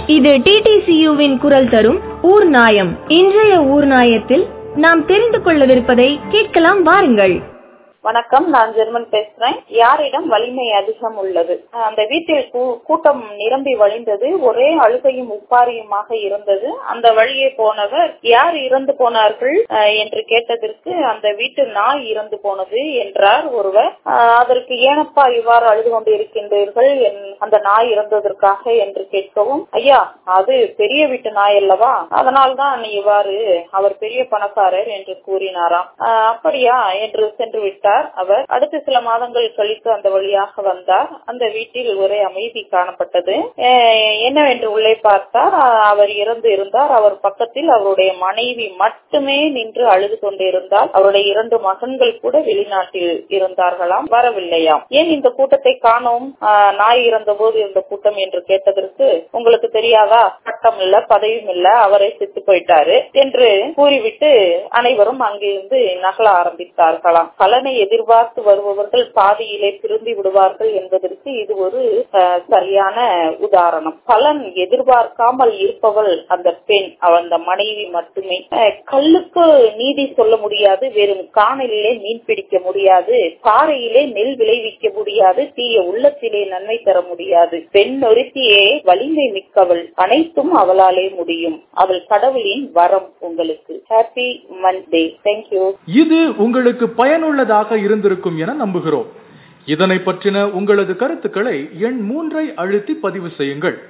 இது டிடிசியுவின் குரல் தரும் ஊர் நாயம் இன்றைய ஊர் நாயத்தில் நாம் தெரிந்து கொள்ளவிருப்பதை கேட்கலாம் வாருங்கள் வணக்கம் நான் ஜெர்மன் பேசுறேன் யாரிடம் வலிமை அதிகம் உள்ளது அந்த வீட்டில் கூ- கூட்டம் நிரம்பி வழிந்தது ஒரே அழுகையும் உப்பாரியுமாக இருந்தது அந்த வழியே போனவர் யார் இறந்து போனார்கள் அஹ், என்று கேட்டதற்கு அந்த வீட்டு நாய் இறந்து போனது என்றார் ஒருவர் அஹ், அதற்கு ஏனப்பா இவ்வாறு அழுது கொண்டு இருக்கின்றீர்கள் என்- அந்த நாய் இறந்ததற்காக என்று கேட்கவும் ஐயா அது பெரிய வீட்டு நாய் அல்லவா அதனால்தான் இவ்வாறு அவர் பெரிய பணக்காரர் என்று கூறினாராம் அஹ், அப்படியா என்று சென்று விட்டார் அவர் அடுத்த சில மாதங்கள் கழித்து அந்த வழியாக வந்தார் அந்த வீட்டில் ஒரே அமைதி காணப்பட்டது அஹ், என்னவென்று உள்ளே பார்த்தார் அஹ், அவர் இறந்து இருந்தார் அவர் பக்கத்தில் அவருடைய மனைவி மட்டுமே நின்று அழுது கொண்டிருந்தார் அவருடைய இரண்டு மகன்கள் கூட வெளிநாட்டில் இருந்தார்களாம் வரவில்லையாம் ஏன் இந்த கூட்டத்தை காணோம் அஹ், நாய் இறந்த போது இருந்த கூட்டம் என்று கேட்டதற்கு உங்களுக்கு தெரியாதா பட்டம் இல்ல பதவியும் இல்ல அவரே செத்து போயிட்டாரு என்று கூறிவிட்டு அனைவரும் அங்கிருந்து நகல ஆரம்பித்தார்களாம் பலனை எதிர்பார்த்து வருபவர்கள் பாதியிலே திரும்பி விடுவார்கள் என்பதற்கு இது ஒரு அஹ், சரியான உதாரணம் பலன் எதிர்பார்க்காமல் இருப்பவள் அந்த பெண் அவள் அந்த மனைவி மட்டுமே அஹ், கல்லுக்கு நீதி சொல்ல முடியாது வெறும் காணலிலே மீன் பிடிக்க முடியாது பாறையிலே நெல் விளைவிக்க முடியாது தீய உள்ளத்திலே நன்மை தர முடியாது பெண் ஒருத்தியே வலிமை மிக்கவள் அனைத்தும் அவளாலே முடியும் அவள் கடவுளின் வரம் உங்களுக்கு ஹாப்பி மண்டே தேங்க்யூ இது உங்களுக்கு பயனுள்ளதாக இருந்திருக்கும் என நம்புகிறோம் இதனை பற்றின உங்களது கருத்துக்களை எண் மூன்றை அழுத்தி பதிவு செய்யுங்கள்